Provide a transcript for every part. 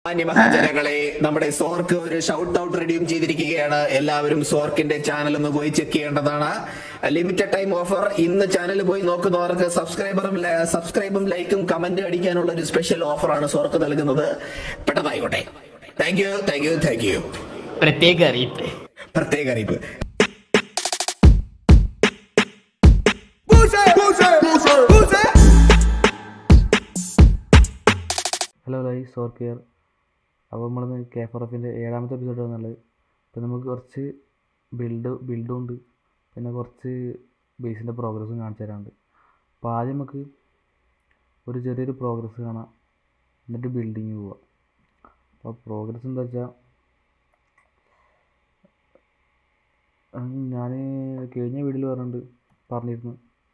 മാന്യമഹാജനങ്ങളെ നമ്മുടെ സോർക്ക് ഒരു shout out റെഡിയും ചെയ്തിരിക്കുകയാണ് എല്ലാവരും സോർക്കിന്റെ ചാനൽ ഒന്ന് പോയി ചെക്ക് ചെയ്യേണ്ടതാണ് ലിമിറ്റഡ് ടൈം ഓഫർ ഇന്ന് ചാനൽ പോയി നോക്കുന്നവർക്ക് സബ്സ്ക്രൈബറും സബ്സ്ക്രൈബും ലൈക്കും കമന്റ് അടിക്കാനുള്ള ഒരു സ്പെഷ്യൽ ഓഫറാണ് സോർക്ക് നൽകുന്നത് പെട്ടെന്നായിക്കോട്ടെ thank you thank you thank you പ്രത്യേക അറിയിപ്പ് പ്രത്യേക അറിയിപ്പ് ഹലോ ലൈ സോർ കെയർ അപ്പോൾ നമ്മളിന്ന് കെ ഫോർ എഫിൻ്റെ ഏഴാമത്തെ എപ്പിസോഡ് വന്നുള്ളത് അപ്പോൾ നമുക്ക് കുറച്ച് ബിൽഡ് ബിൽഡും ഉണ്ട് പിന്നെ കുറച്ച് ബേസിൻ്റെ പ്രോഗ്രസ്സും കാണിച്ചു തരാനുണ്ട് അപ്പോൾ ആദ്യം നമുക്ക് ഒരു ചെറിയൊരു പ്രോഗ്രസ് കാണാം എന്നിട്ട് ബിൽഡിങ് പോവാം അപ്പോൾ പ്രോഗ്രസ് എന്താ വെച്ചാൽ ഞാൻ കഴിഞ്ഞ വീഡിയോയിൽ പറഞ്ഞിട്ടുണ്ട് പറഞ്ഞിരുന്നു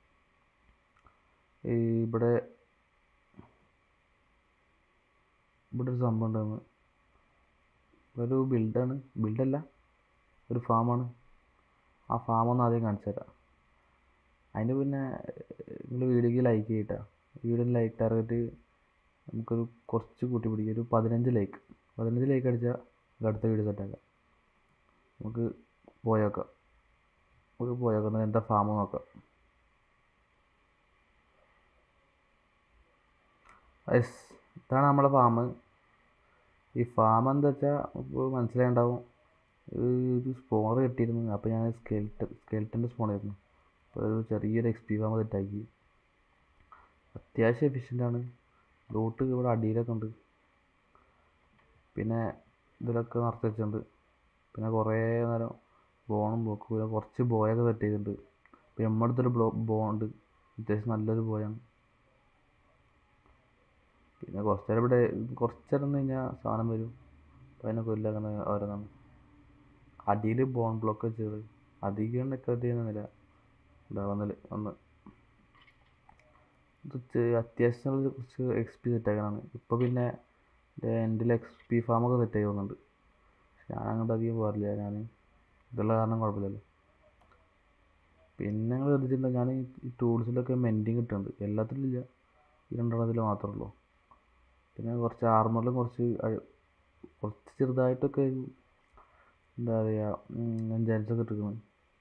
ഈ ഇവിടെ ഇവിടെ ഒരു സംഭവം ഉണ്ടാകുന്നത് ഒരു ബിൽഡാണ് ബിൽഡല്ല ഒരു ഫാമാണ് ആ ഫാം ഒന്ന് ആദ്യം കാണിച്ചു തരാം അതിന് പിന്നെ നിങ്ങൾ വീഡിയോക്ക് ലൈക്ക് ചെയ്യട്ടാ വീഡിയോ ലൈക്ക് ടാർഗറ്റ് നമുക്കൊരു കുറച്ച് കൂട്ടി പിടിക്കുക ഒരു പതിനഞ്ച് ലൈക്ക് പതിനഞ്ച് ലൈക്ക് അടിച്ചാൽ നമുക്ക് അടുത്ത വീഡിയോ സെറ്റാക്കാം നമുക്ക് പോയേക്കാം നമുക്ക് പോയേക്കാം എന്താ ഫാം നോക്കാം യെസ് ഇതാണ് നമ്മുടെ ഫാം ഈ ഫാം എന്താ വെച്ചാൽ ഇപ്പോൾ മനസ്സിലായിണ്ടാവും ഒരു സ്പോണർ കിട്ടിയിരുന്നു അപ്പോൾ ഞാൻ സ്കെൽട്ട് സ്കെൽട്ടൻ്റെ സ്പോണായിരുന്നു അപ്പോൾ ഒരു ചെറിയൊരു എക്സ് പി ഫാം സെറ്റാക്കി അത്യാവശ്യം എഫിഷ്യൻ്റ് ആണ് ലോട്ട് ഇവിടെ അടിയിലൊക്കെ ഉണ്ട് പിന്നെ ഇതിലൊക്കെ നിറച്ച് വെച്ചിട്ടുണ്ട് പിന്നെ കുറേ നേരം ബോണും ബ്ലോക്കും പിന്നെ കുറച്ച് ബോയൊക്കെ സെറ്റ് ചെയ്തിട്ടുണ്ട് പിന്നെ നമ്മുടെ അടുത്തൊരു ബ്ലോ ബോണ്ട് അത്യാവശ്യം നല്ലൊരു ബോയാണ് പിന്നെ കുറച്ച് നേരം ഇവിടെ കുറച്ച് നേരം നിന്ന് കഴിഞ്ഞാൽ സാധനം വരും അപ്പോൾ അതിനെ കൊല്ലുക അങ്ങനെ ഓരോന്നാണ് അടിയിൽ ബോൺ ബ്ലോക്ക് വെച്ചത് അധികം ഡെക്കറേറ്റ് ചെയ്യുന്നില്ല ഉണ്ടാവുന്നില്ല ഒന്ന് ഇത് ചെ- അത്യാവശ്യം കുറച്ച് എക്സ് പി സെറ്റ് ആക്കാനാണ് ഇപ്പോൾ പിന്നെ എൻ്റെ എക്സ് പി ഫാമൊക്കെ സെറ്റ് ആയി പോകുന്നുണ്ട് ഞാൻ അങ്ങോട്ട് അധികം പോകാറില്ല ഞാൻ ഇതുള്ള കാരണം കുഴപ്പമില്ലല്ലോ പിന്നെ ഞങ്ങൾ ശ്രദ്ധിച്ചിട്ടുണ്ടോ ഞാൻ ഈ ടൂൾസിലൊക്കെ മെൻറ്റിങ് കിട്ടുന്നുണ്ട് എല്ലാത്തിലും ഇല്ല ഈ രണ്ടെണ്ണത്തിൽ മാത്രമേ ഉള്ളൂ പിന്നെ കുറച്ച് ആർമറിലും കുറച്ച് അഴ- കുറച്ച് ചെറുതായിട്ടൊക്കെ ഒരു എന്താ പറയുക എൻജാൻസൊക്കെ ഇട്ടിരിക്കുന്നു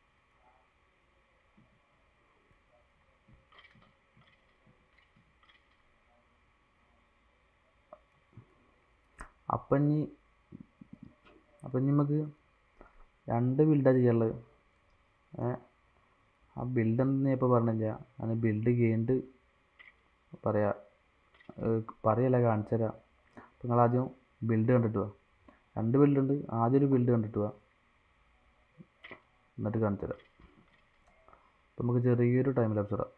അപ്പം ഇനി അപ്പം ഇനി നമുക്ക് രണ്ട് ബിൽഡാണ് ചെയ്യാനുള്ളത് ഏ ആ ബിൽഡ് എന്തെന്ന് ഞാൻ ഇപ്പോൾ പറഞ്ഞില്ല ഞാൻ ബിൽഡ് കഴിഞ്ഞിട്ട് പറയാം ഏഹ് പറയല്ല കാണിച്ചു തരാം അപ്പോൾ നിങ്ങൾ ആദ്യം ബിൽഡ് കണ്ടിട്ട് വാ രണ്ട് ബിൽഡ് ഉണ്ട് ആദ്യം ഒരു ബിൽഡ് കണ്ടിട്ട് വാ എന്നിട്ട് കാണിച്ചു തരാം അപ്പോൾ നമുക്ക് ചെറിയൊരു ടൈം ലാപ്സ് ഇടാം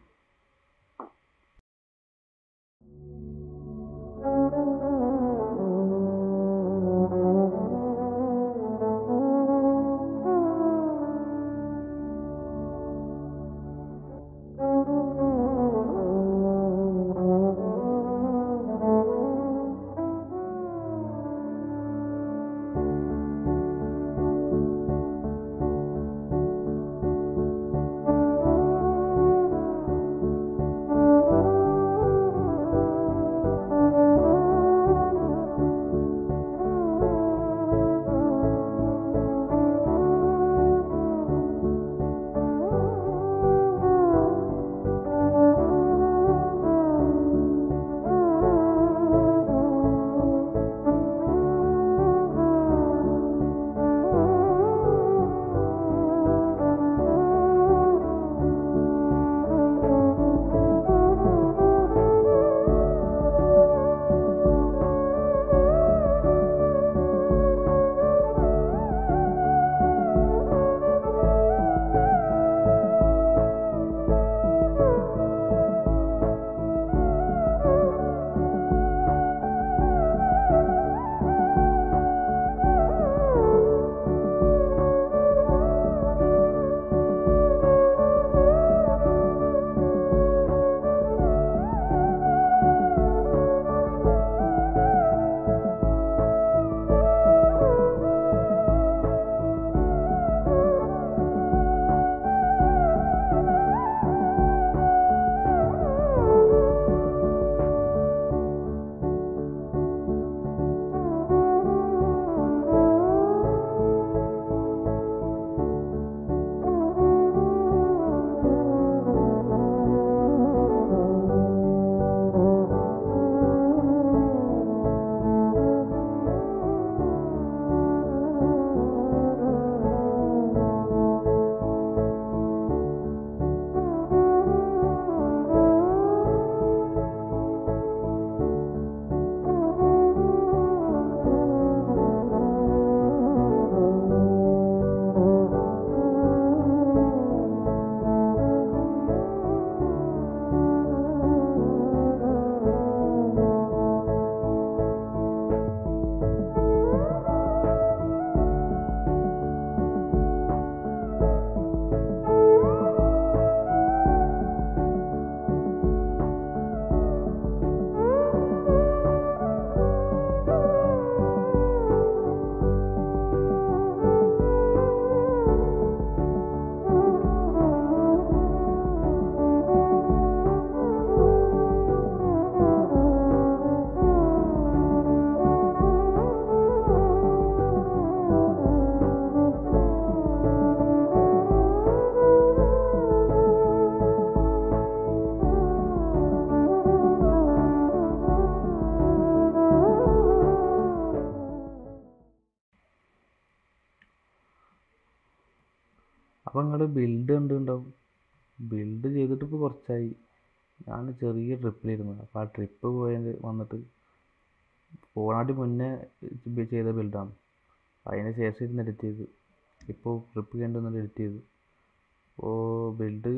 അപ്പോൾ നിങ്ങൾ ബിൽഡ് കണ്ടിട്ടുണ്ടാവും ബിൽഡ് ചെയ്തിട്ട് ഇപ്പോൾ കുറച്ചായി ഞാൻ ചെറിയ ട്രിപ്പിലിരുന്നു അപ്പോൾ ആ ട്രിപ്പ് പോയത് വന്നിട്ട് പോണാട്ടി മുന്നേ ഇത് ചെയ്ത ബിൽഡാണ് അതിന് ശേഷം ഇരുന്ന് എഡിറ്റ് ചെയ്തു ഇപ്പോൾ ട്രിപ്പ് കഴിഞ്ഞ് വന്നിട്ട് എഡിറ്റ് ചെയ്തു അപ്പോൾ ബിൽഡ്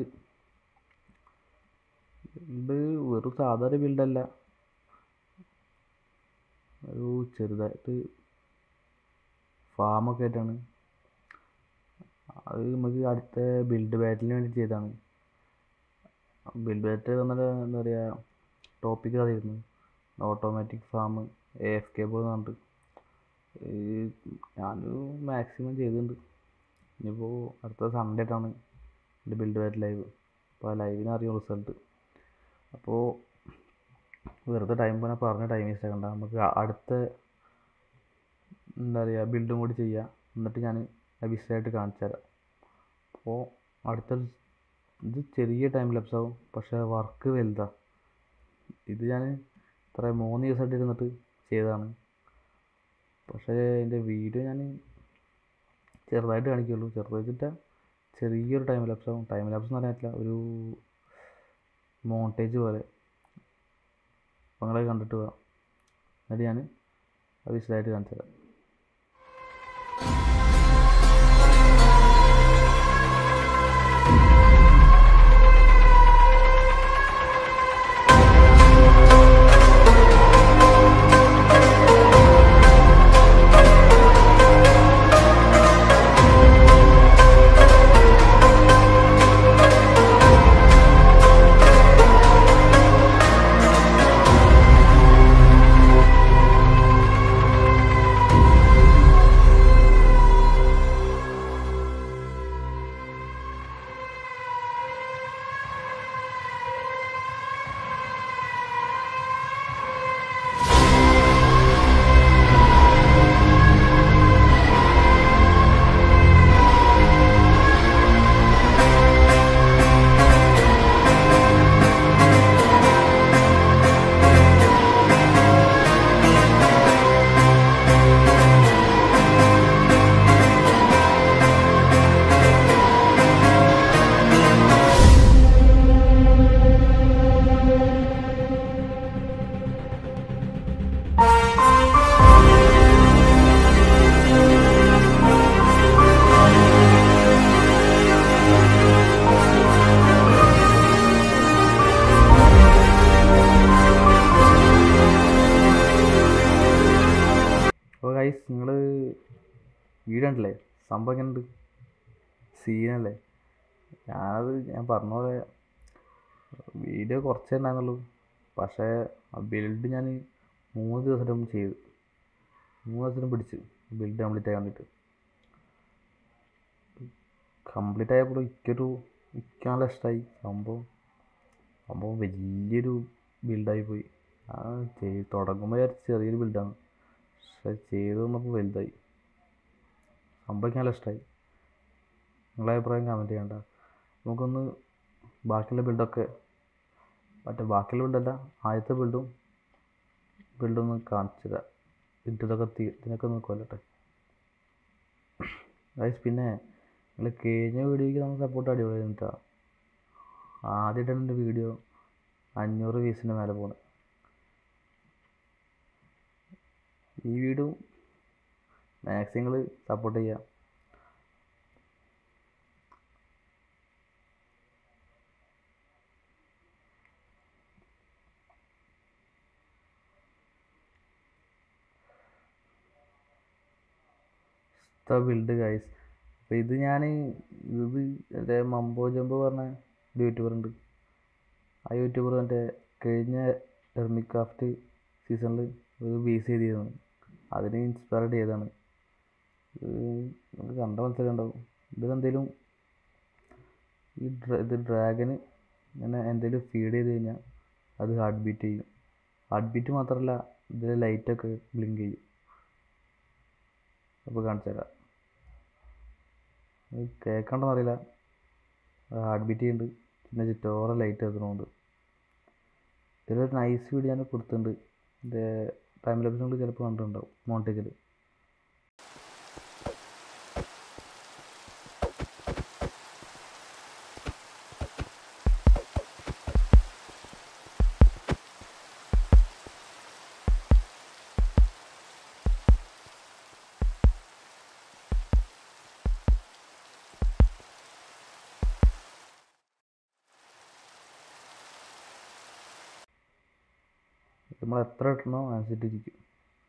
ബിൽഡ് വെറും സാധാരണ ബിൽഡല്ല ഒരു ചെറുതായിട്ട് ഫാമൊക്കെ ആയിട്ടാണ് അത് നമുക്ക് അടുത്ത ബിൽഡ് ബാറ്റിന് വേണ്ടി ചെയ്തതാണ് ബിൽഡ് ബാറ്റ് വന്നിട്ട് എന്താ പറയുക ടോപ്പിക് അതായിരുന്നു automatic farm A F K ball എന്ന് പറഞ്ഞിട്ട് ഞാൻ മാക്സിമം ചെയ്തിട്ടുണ്ട് ഇനിയിപ്പോൾ അടുത്ത സൺഡേ ആയിട്ടാണ് എൻ്റെ ബിൽഡ് ബാറ്റ് ലൈവ് അപ്പോൾ ആ ലൈവിന് അറിയും റിസൾട്ട് അപ്പോൾ വെറുതെ ടൈം പോലെ പറഞ്ഞ ടൈം വേസ്റ്റ് ആക്കണ്ട നമുക്ക് അടുത്ത എന്താ പറയുക ബിൽഡും കൂടി ചെയ്യാം എന്നിട്ട് ഞാൻ വിശദമായിട്ട് കാണിച്ചു തരാം അപ്പോൾ അടുത്ത ഇത് ചെറിയ ടൈം ലാപ്സ് ആവും പക്ഷേ വർക്ക് വലുതാണ് ഇത് ഞാൻ ഇത്ര മൂന്ന് ദിവസമായിട്ട് ഇരുന്നിട്ട് ചെയ്തതാണ് പക്ഷേ എൻ്റെ വീഡിയോ ഞാൻ ചെറുതായിട്ട് കാണിക്കുള്ളൂ ചെറുതായിട്ട് ചെറിയൊരു ടൈം ലാപ്സ് ആവും ടൈം ലാപ്സ് എന്ന് പറയാൻ പറ്റില്ല ഒരു മോണ്ടേജ് പോലെ അപ്പോൾ നിങ്ങളെ കണ്ടിട്ട് പോകാം എന്നിട്ട് ഞാൻ അത് വിശദമായിട്ട് കാണിച്ചു തരാം അപ്പോൾ ഗൈസ് നിങ്ങൾ വീഡിയോ ഉണ്ടല്ലേ സംഭവം എങ്ങനെയുണ്ട് സീനല്ലേ ഞാനത് ഞാൻ പറഞ്ഞ പോലെ വീഡിയോ കുറച്ചേ ഉണ്ടായിരുന്നുള്ളൂ പക്ഷേ ആ ബിൽഡ് ഞാൻ മൂന്ന് ദിവസം ചെയ്തു മൂന്ന് ദിവസം പിടിച്ച് ബിൽഡ് കംപ്ലീറ്റ് ആകാൻ വേണ്ടിയിട്ട് കംപ്ലീറ്റ് ആയപ്പോൾ എനിക്കൊരു എനിക്ക് നല്ല ഇഷ്ടമായി സംഭവം സംഭവം വലിയൊരു ബിൽഡായി പോയി ആ ചെയ്ത് തുടങ്ങുമ്പോൾ വിചാരിച്ചു ചെറിയൊരു ബിൽഡാണ് പക്ഷെ ചെയ്ത് വന്നപ്പോൾ വലുതായി സംഭവം എനിക്ക് നല്ല ഇഷ്ടമായി നിങ്ങളെ അഭിപ്രായം കമൻറ്റ് ചെയ്യണ്ട നമുക്കൊന്ന് ബാക്കിയുള്ള ബിൽഡൊക്കെ മറ്റേ ബാക്കിയുള്ള ബിൽഡല്ല ആദ്യത്തെ ബിൽഡും ബിൽഡൊന്ന് കാണിച്ചു തരാം ഇട്ടതൊക്കെ തീ ഇതിനൊക്കെ ഒന്ന് കൊല്ലട്ടെ ഗൈസ് പിന്നെ നിങ്ങൾ കഴിഞ്ഞ വീഡിയോയ്ക്ക് നമ്മൾ സപ്പോർട്ട് അടിപൊളിയായിരുന്നു കേട്ടോ ആദ്യമായിട്ടാണ് എൻ്റെ വീഡിയോ അഞ്ഞൂറ് വ്യൂസിൻ്റെ മേലെ പോണത് ഈ വീഡിയോ മാക്സിമം നിങ്ങൾ സപ്പോർട്ട് ചെയ്യുക ബിൽഡ് ഗൈസ് അപ്പോൾ ഇത് ഞാൻ ഇത് എൻ്റെ മമ്പോ ജമ്പോ പറഞ്ഞ ഒരു യൂട്യൂബർ ഉണ്ട് ആ യൂട്യൂബർ മറ്റേ കഴിഞ്ഞ എർമി ക്രാഫ്റ്റ് സീസണിൽ ഒരു ബേസ് ചെയ്തിരുന്നു അതിനെ ഇൻസ്പയർഡ് ചെയ്തതാണ് ഇത് നമുക്ക് കണ്ട മനസ്സിലായി ഉണ്ടാവും ഇതിലെന്തെങ്കിലും ഈ ഡ്ര ഇത് ഡ്രാഗന് ഇങ്ങനെ എന്തെങ്കിലും ഫീഡ് ചെയ്ത് കഴിഞ്ഞാൽ അത് ഹാർട്ട് ബീറ്റ് ചെയ്യും ഹാർട്ട് ബീറ്റ് മാത്രമല്ല ഇതിലെ ലൈറ്റൊക്കെ ബ്ലിങ്ക് ചെയ്യും അപ്പോൾ കാണിച്ചു തരാം കേൾക്കണ്ടെന്ന് അറിയില്ല ഹാർട്ട് ബീറ്റ് ചെയ്യുന്നുണ്ട് പിന്നെ ചുറ്റോറെ ലൈറ്റ് എത്തുന്നുണ്ട് ഇതിലൊരു നൈസ് വീഡിയോ ഞാൻ കൊടുത്തിട്ടുണ്ട് ഇതിൻ്റെ ടൈം ലാപ്സ് കൊണ്ട് ചിലപ്പോൾ കണ്ടിട്ടുണ്ടാവും മോണ്ടേജിൽ നമ്മൾ എത്ര ഇട്ടണോ അനുസരിച്ചിരിക്കും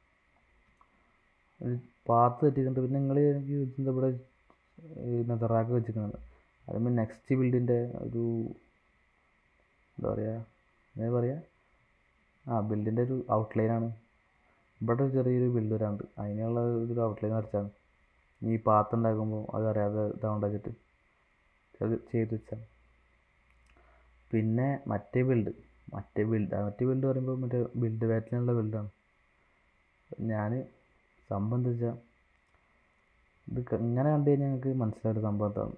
പാത്ത് തെറ്റിയിട്ടുണ്ട് പിന്നെ നിങ്ങൾ എനിക്ക് ഇതിൻ്റെ ഇവിടെ ഇന്നത്തെ റാക്ക് വെച്ചിരിക്കുന്നത് അതുമ്പോൾ നെക്സ്റ്റ് ബിൽഡിൻ്റെ ഒരു എന്താ പറയുക എന്താ പറയുക ആ ബിൽഡിൻ്റെ ഒരു ഔട്ട്ലൈനാണ് ഇവിടെ ഒരു ചെറിയൊരു ബിൽഡ് വരാനുണ്ട് അതിനുള്ള ഒരു ഔട്ട്ലൈൻ വരച്ചാണ് ഈ പാത്ത് ഉണ്ടാക്കുമ്പോൾ അത് അറിയാതെ ഇതാവണ്ട വെച്ചിട്ട് അത് ചെയ്ത് വെച്ചാൽ പിന്നെ മറ്റേ ബിൽഡ് മറ്റേ ബിൽഡ് മറ്റേ ബിൽഡ് പറയുമ്പോൾ മറ്റേ ബിൽഡ് ബാറ്റിനുള്ള ബിൽഡാണ് ഞാൻ സംഭവം എന്താ വെച്ചാൽ ഇത് ക- ഇങ്ങനെ കണ്ടു കഴിഞ്ഞാൽ ഞങ്ങൾക്ക് മനസ്സിലായൊരു സംഭവം എന്താണ്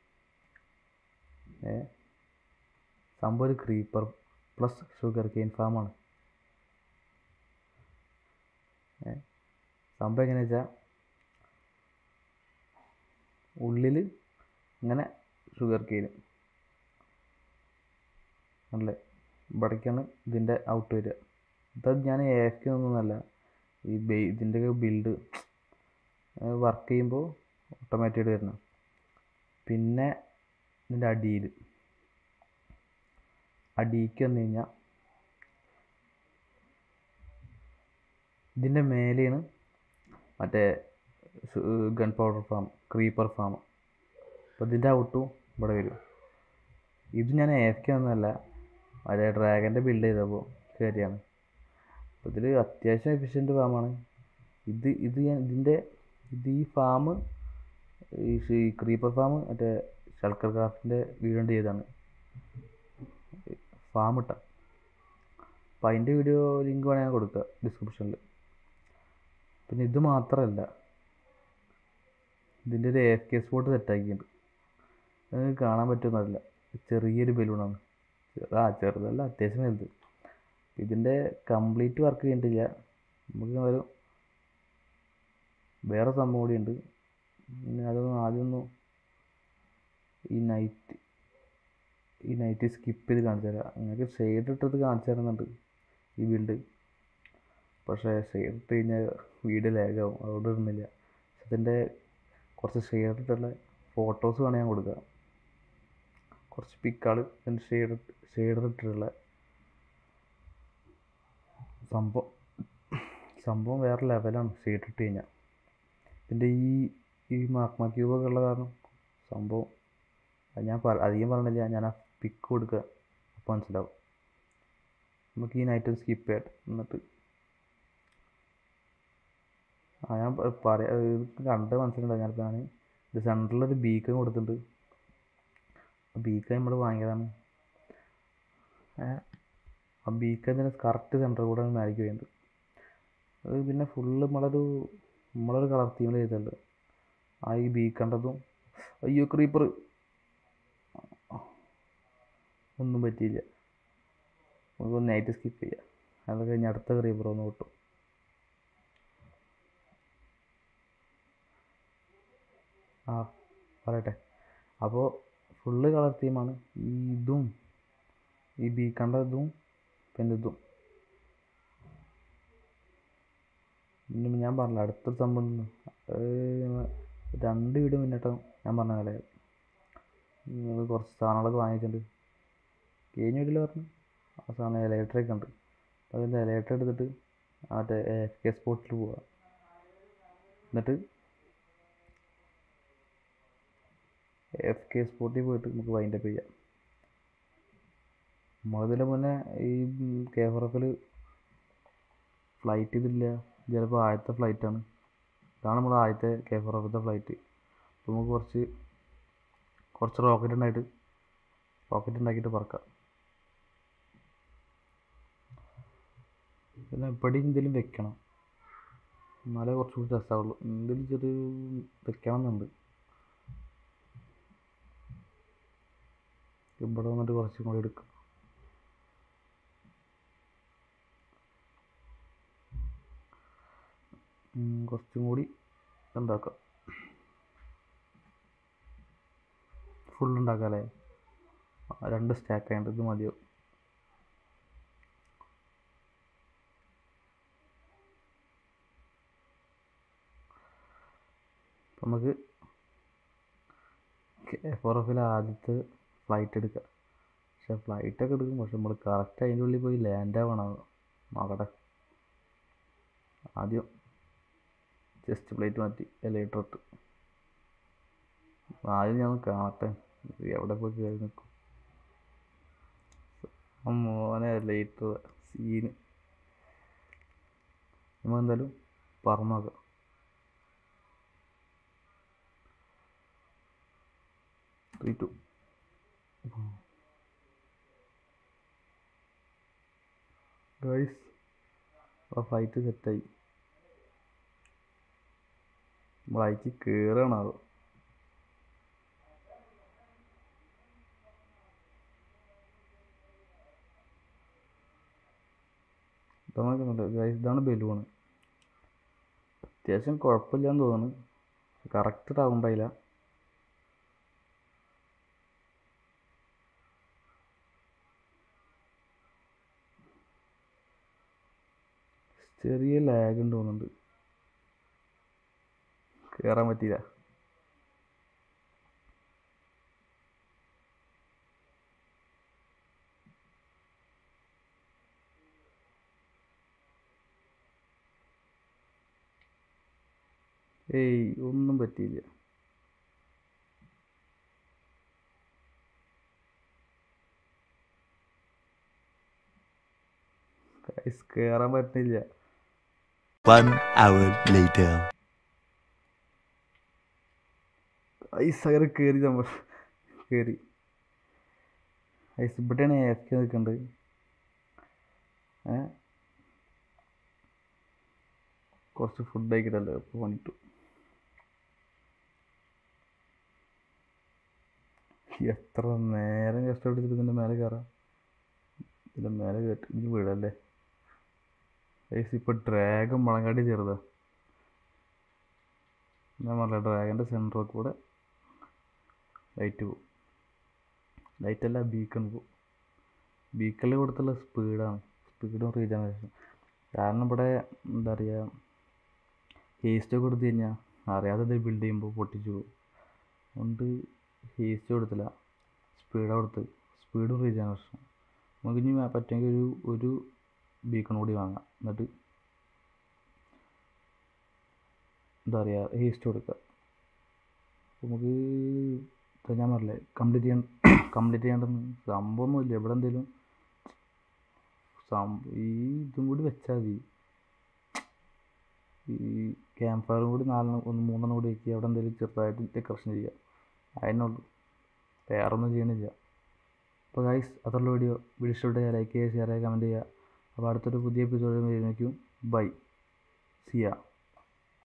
ഏ സംഭവം ഒരു ക്രീപ്പർ പ്ലസ് ഷുഗർ കെയിൻ ഫാമാണ് ഏ സംഭവം എങ്ങനെയാ വെച്ചാൽ ഉള്ളിൽ ഇങ്ങനെ ഷുഗർ കെയിൻ അല്ലേ ഇവിടേക്കാണ് ഇതിൻ്റെ ഔട്ട് വരിക ഇത് ഞാൻ എ എഫ് ഒന്നുമല്ല ഈ ബേ ഇതിൻ്റെ ബിൽഡ് വർക്ക് ചെയ്യുമ്പോൾ ഓട്ടോമാറ്റിക്കായിട്ട് വരുന്നത് പിന്നെ ഇതിൻ്റെ അടിയിൽ അടിയിലേക്ക് വന്നു കഴിഞ്ഞാൽ ഇതിൻ്റെ മേലെയാണ് മറ്റേ gun powder farm creeper farm അപ്പോൾ ഇതിൻ്റെ ഔട്ടും ഇവിടെ വരും ഇത് ഞാൻ എ എഫ് ഒന്നുമല്ല മറ്റേ ഡ്രാഗൻ്റെ ബിൽഡ് ചെയ്തപ്പോൾ കയറിയാണ് അപ്പോൾ ഇതിൽ അത്യാവശ്യം എഫിഷ്യൻറ്റ് ഫാമാണ് ഇത് ഇത് ഞാൻ ഇതിൻ്റെ ഇത് ഈ ഫാം ഈ ഷ്- ഈ ക്രീപ്പർ ഫാം മറ്റേ ഷൾക്കർ ക്രാഫ്റ്റിൻ്റെ വീഡിയോ കൊണ്ട് ചെയ്തതാണ് ഫാം ഇട്ട അപ്പോൾ അതിൻ്റെ വീഡിയോ ലിങ്ക് വേണമെങ്കിൽ ഞാൻ കൊടുക്കുക ഡിസ്ക്രിപ്ഷനിൽ പിന്നെ ഇത് മാത്രമല്ല ഇതിൻ്റെ ഒരു എഫ് കെ സ്പോട്ട് സെറ്റാക്കിയിട്ടുണ്ട് അത് നിങ്ങൾക്ക് കാണാൻ പറ്റുമെന്നറിയില്ല ചെറിയൊരു ബലൂണാണ് ആ ചെറുതല്ല അത്യാവശ്യം വലുത് ഇതിൻ്റെ കംപ്ലീറ്റ് വർക്ക് ചെയ്തിട്ടില്ല നമുക്ക് ഒരു വേറെ സംഭവം കൂടി ഉണ്ട് പിന്നെ അതൊന്നും ആദ്യമൊന്നും ഈ നൈറ്റ് ഈ നൈറ്റ് സ്കിപ്പ് ചെയ്ത് കാണിച്ചു തരാം നിങ്ങൾക്ക് ഷെയ്ഡ് ഇട്ടത് കാണിച്ചു തരുന്നുണ്ട് ഈ ബിൽഡ് പക്ഷേ ഷെയ്ഡ് ഇട്ട് കഴിഞ്ഞാൽ വീഡിയോ ലാഗാവും അതുകൊണ്ട് ഇടുന്നില്ല പക്ഷെ ഇതിൻ്റെ കുറച്ച് ഷെയ്ഡ് ഇട്ടുള്ള ഫോട്ടോസ് വേണമെങ്കിൽ ഞാൻ കൊടുക്കാം കുറച്ച് പിക്കാൾ ഇതിൻ്റെ ഷെയ്ഡ് ഷെയ്ഡ് ഇട്ടിട്ടുള്ള സംഭവം സംഭവം വേറെ ലെവലാണ് ഷെയ്ഡ് ഇട്ട് കഴിഞ്ഞാൽ ഇതിൻ്റെ ഈ ഈ മാഗ്മ ക്യൂബൊക്കെ ഉള്ള കാരണം സംഭവം അത് ഞാൻ പറ അധികം പറഞ്ഞില്ല ഞാൻ ആ പിക്ക് കൊടുക്കുക അപ്പോൾ മനസ്സിലാവും നമുക്ക് ഈ നൈറ്റ് സ്കിപ്പ് ചെയ്യാം എന്നിട്ട് ആ ഞാൻ പ- പറയാ ഇത് കണ്ട് മനസ്സിലുണ്ടാവും ഞാനിപ്പോൾ ഞാൻ ഇത് സെൻറ്ററിലൊരു ബീക്കൺ കൊടുത്തിട്ടുണ്ട് ബീക്കൺ നമ്മൾ വാങ്ങിയതാണ് ഏ, ആ ബീക്കൺ ഇതിന് കറക്റ്റ് സെൻറ്റർ കൂടെ മേലേക്ക് വരുന്നുണ്ട് അത് പിന്നെ ഫുള്ള് നമ്മളൊരു നമ്മളൊരു കളർ തീമിൽ ചെയ്തല്ലോ ആ ഈ ബീക്കണ്ടതും അയ്യോ ക്രീപ്പർ ഒന്നും പറ്റിയില്ല നമുക്ക് നൈറ്റ് സ്കിപ്പ് ചെയ്യാം അത് കഴിഞ്ഞ് അടുത്ത ക്രീപ്പർ ഒന്ന് കിട്ടും ആ പറയട്ടെ അപ്പോൾ ഫുള്ള് കളർ തീമാണ് ഈ ഇതും ഈ ബീക്കണ്ട ഇതും പിന്നെ ഇതും പിന്നെ ഞാൻ പറഞ്ഞില്ല അടുത്തൊരു സംഭവം ഉണ്ട്. അത് രണ്ട് വീട് മുന്നിട്ട് ഞാൻ പറഞ്ഞ പോലെ നിങ്ങൾ കുറച്ച് സാധനങ്ങളൊക്കെ വാങ്ങിയിട്ടുണ്ട് കഴിഞ്ഞ വീട്ടിൽ പറഞ്ഞു ആ സാധനം ഇലക്ട്രിക് ഉണ്ട് അപ്പോൾ അതിൻ്റെ ഇലക്ട്രിക് എടുത്തിട്ട് മറ്റേ എഫ് കെ സ്പോട്ടിൽ പോവുക എന്നിട്ട് എഫ് കെ സ്പോട്ടിൽ പോയിട്ട് നമുക്ക് വൈൻഡപ്പ് ചെയ്യാം നമ്മളതിന് മുന്നേ ഈ കെ എഫ് എഫിൽ ഫ്ലൈറ്റ് ഇതില്ല ചിലപ്പോൾ ആദ്യത്തെ ഫ്ലൈറ്റാണ് ഇതാണ് നമ്മുടെ ആദ്യത്തെ കെ എഫ് എഫിൻ്റെ ഫ്ലൈറ്റ് അപ്പോൾ നമുക്ക് കുറച്ച് കുറച്ച് റോക്കറ്റ് ഉണ്ടായിട്ട് റോക്കറ്റ് ഉണ്ടാക്കിയിട്ട് പറക്കാം പിന്നെ എപ്പോഴും എന്തെങ്കിലും വെക്കണം എന്നാലേ കുറച്ചുകൂടി രസമാവുള്ളൂ എന്തെങ്കിലും ചെറിയ വെക്കണം എന്നുണ്ട് ഇവിടെ വന്നിട്ട് കുറച്ചും കൂടി എടുക്കാം ഉം, കുറച്ചും കൂടി ഉണ്ടാക്കാം ഫുൾ ഉണ്ടാക്കാം അല്ലേ ആ, രണ്ട് സ്റ്റാക്ക് ആയിട്ട് ഇത് മതിയോ അപ്പം നമുക്ക് ഫോർ എഫിൽ ആദ്യത്തെ ഫ്ലൈറ്റ് എടുക്കാം പക്ഷെ ഫ്ലൈറ്റൊക്കെ എടുക്കും പക്ഷെ നമ്മൾ കറക്റ്റ് അതിൻ്റെ ഉള്ളിൽ പോയി ലാൻഡ് ആവണം നോക്കട്ടെ ആദ്യം ചെസ്റ്റ് പ്ലേറ്റ് മാറ്റി ലൈറ്റർ ഇട്ട് ആദ്യം ഞാൻ ഒന്ന് കാണട്ടെ ഇത് എവിടെ പോയി കയറി നിൽക്കും ആ മോനെ ലൈറ്റർ സീന് നമ്മൾ എന്തായാലും പറഞ്ഞു നോക്കാം ത്രീ ടു ഗൈസ് ആ ഫൈറ്റ് സെറ്റായി നമ്മളയക്ക് കയറണത് ഇതാണ് ഗൈസ് ഇതാണ് ബലൂണ് അത്യാവശ്യം കുഴപ്പമില്ലാന്ന് തോന്നുന്നു കറക്റ്റ് ആവുണ്ടായില്ല ചെറിയ ലാഗ് ഉണ്ട് തോന്നുന്നുണ്ട് കയറാൻ പറ്റിയില്ല ഏയ് ഒന്നും പറ്റിയില്ല Guys, കേറാൻ പറ്റില്ല One hour later. ഐസ് അങ്ങനെ കയറി നമ്മൾ കയറി ഐസ് ഇവിടെയാണ് എഫ് കെ നിൽക്കേണ്ടത് ഏ കുറച്ച് ഫുഡ് കഴിക്കട്ടല്ലോ ഇപ്പോൾ പണിട്ടു എത്ര നേരം കഷ്ടപ്പെട്ടിട്ട് ഇതിൻ്റെ മേലെ കയറാം ഇതിൻ്റെ മേലെ കയറ്റി ഇനി വീഴല്ലേ ഐസ് ഇപ്പോൾ ഡ്രാഗൺ മുളങ്കാട്ടി ചെറുതാ ഞാൻ പറഞ്ഞ ഡ്രാഗൻ്റെ സെൻറ്ററിൽ കൂടെ ലൈറ്റ് പോവും ലൈറ്റല്ല ബീക്കൺ പോവും ബീക്കണിൽ കൊടുത്തുള്ള സ്പീഡാണ് സ്പീഡും റീജനറേഷൻ കാരണം ഇവിടെ എന്താ പറയുക ഹേസ്റ്റ് കൊടുത്തു കഴിഞ്ഞാൽ അറിയാതെ ഇത് ബിൽഡ് ചെയ്യുമ്പോൾ പൊട്ടിച്ചു പോകും അതുകൊണ്ട് ഹേസ്റ്റ് കൊടുത്തില്ല സ്പീഡാണ് കൊടുത്ത് സ്പീഡും റീജനറേഷൻ നമുക്ക് ഇനി പറ്റുമെങ്കിൽ ഒരു ഒരു ബീക്കൺ കൂടി വാങ്ങാം എന്നിട്ട് എന്താ പറയുക ഹേസ്റ്റ് കൊടുക്കുക നമുക്ക് ഇപ്പൊ ഞാൻ പറഞ്ഞില്ലേ കംപ്ലീറ്റ് ചെയ്യാൻ കംപ്ലീറ്റ് ചെയ്യേണ്ടെന്ന് സംഭവമൊന്നുമില്ല ഇവിടെ എന്തെങ്കിലും സംഭവം ഈ ഇതും കൂടി വെച്ചാൽ മതി ഈ ക്യാമ്പ് ഫയറും കൂടി നാലെണ്ണം ഒന്ന് മൂന്നെണ്ണം കൂടി വെക്കുക അവിടെ എന്തെങ്കിലും ചെറുതായിട്ട് ഡെക്കറേഷൻ ചെയ്യുക അതിനുള്ളൂ വേറെ ഒന്നും ചെയ്യണില്ല അപ്പോൾ ഗൈസ് അതുള്ള വീഡിയോ വീഡിയോ ഇഷ്ടപ്പെട്ട ലൈക്ക് ചെയ്യുക ഷെയർ ചെയ്യുക കമൻറ്റ് ചെയ്യുക അപ്പോൾ അടുത്തൊരു പുതിയ എപ്പിസോഡ് വരുന്നേക്കും ബൈ സിയ